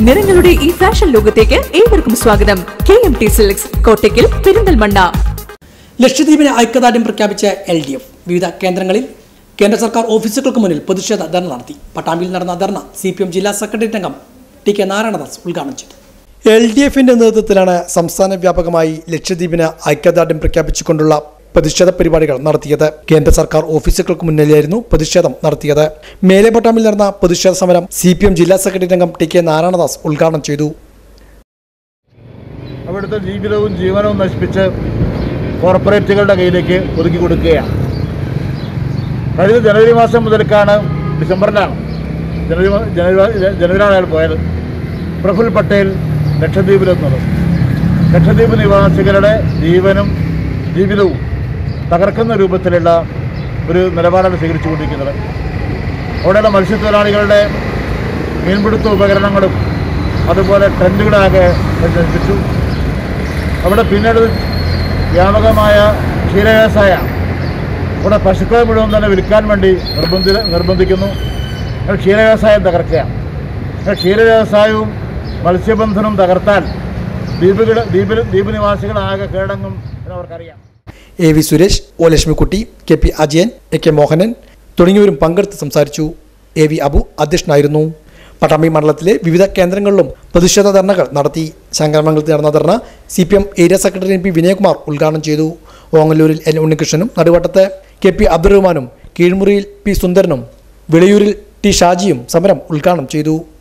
നിറങ്ങളുടെ ഈ ഫാഷൻ ലോകത്തേക്ക് ഏവർക്കും സ്വാഗതം K M T silks Kottakkal Perinthalmanna ലക്ഷദ്വീപിന് ഐക്യദാർഢ്യം പ്രഖ്യാപിച്ച എൽ ഡി എഫ് വിവിധ കേന്ദ്രങ്ങളിൽ കേന്ദ്ര സർക്കാർ ഓഫീസുകൾക്ക് മുന്നിൽ പ്രതിഷേധ ധർണ നടത്തി പട്ടാമ്പിയിൽ നടന്ന ധർണ സി പി എം ജില്ലാ സെക്രട്ടേറിയറ്റ് അംഗം ടി കെ നാരായണദാസ് ഉദ്ഘാടനം ചെയ്തു എൽ ഡി എഫിന്റെ നേതൃത്വത്തിലാണ് സംസ്ഥാന വ്യാപകമായി ലക്ഷദ്വീപിന് ഐക്യദാർഢ്യം പ്രഖ്യാപിച്ചുകൊണ്ടുള്ള പ്രതിഷേധ പരിപാടികൾ നടത്തിയത് കേന്ദ്ര സർക്കാർ ഓഫീസുകൾക്ക് മുന്നിലായിരുന്നു പ്രതിഷേധം നടത്തിയത് മേലെ പട്ടാമ്പിൽ നടന്ന പ്രതിഷേധ സമരം സി പി എം ജില്ലാ സെക്രട്ടേറിയറ്റ് അംഗം ടി കെ നാരായണദാസ് ഉദ്ഘാടനം ചെയ്തു അവിടുത്തെ ജീവിതവും ജീവനവും നശിപ്പിച്ച് കോർപ്പറേറ്റുകളുടെ കയ്യിലേക്ക് ഒതുക്കി കൊടുക്കുകയാണ് കഴിഞ്ഞ ജനുവരി മാസം മുതൽക്കാണ് ഡിസംബറിലാണ് ജനുവരി മാ- ജനുവരി ജനുവരിയാണ് അയാൾ പോയത് പ്രഫുൽ പട്ടേൽ ലക്ഷദ്വീപിലെത്തുന്നത് ലക്ഷദ്വീപ് നിവാസികളുടെ ജീവനും ജീവിതവും തകർക്കുന്ന രൂപത്തിലുള്ള ഒരു നിലപാടാണ് സ്വീകരിച്ചുകൊണ്ടിരിക്കുന്നത് അവിടെയുള്ള മത്സ്യത്തൊഴിലാളികളുടെ മീൻപിടുത്ത ഉപകരണങ്ങളും അതുപോലെ ടെൻറ്റുകളാകെ നശിപ്പിച്ചു അവിടെ പിന്നീട് വ്യാപകമായ ക്ഷീരവ്യവസായ ഇവിടെ പശുക്കളെ മുഴുവൻ തന്നെ വിൽക്കാൻ വേണ്ടി നിർബന്ധി നിർബന്ധിക്കുന്നു അങ്ങനെ ക്ഷീരവ്യവസായം തകർക്കുകയാണ് അങ്ങനെ ക്ഷീരവ്യവസായവും മത്സ്യബന്ധനവും തകർത്താൽ ദ്വീപുകൾ ദ്വീപിൽ ദ്വീപ് നിവാസികളാകെ കീഴടങ്ങും എന്നവർക്കറിയാം A V Suresh O Lakshmikutty K P Ajayan A K Mohanan തുടങ്ങിയവരും പങ്കെടുത്ത് സംസാരിച്ചു എ വി അബു അധ്യക്ഷനായിരുന്നു പട്ടാമ്പി മണ്ഡലത്തിലെ വിവിധ കേന്ദ്രങ്ങളിലും പ്രതിഷേധ ധർണകൾ നടത്തി ശങ്കരമംഗലത്ത് നടന്ന dharna C P M area secretary M P Vinayakumar ഉദ്ഘാടനം ചെയ്തു ഓങ്ങല്ലൂരിൽ എൻ ഉണ്ണികൃഷ്ണനും നടുവട്ടത്ത് കെ പി അബ്ദുറഹ്മാനും കീഴ്മുറിയിൽ പി സുന്ദരനും വിളയൂരിൽ ടി ഷാജിയും സമരം ഉദ്ഘാടനം ചെയ്തു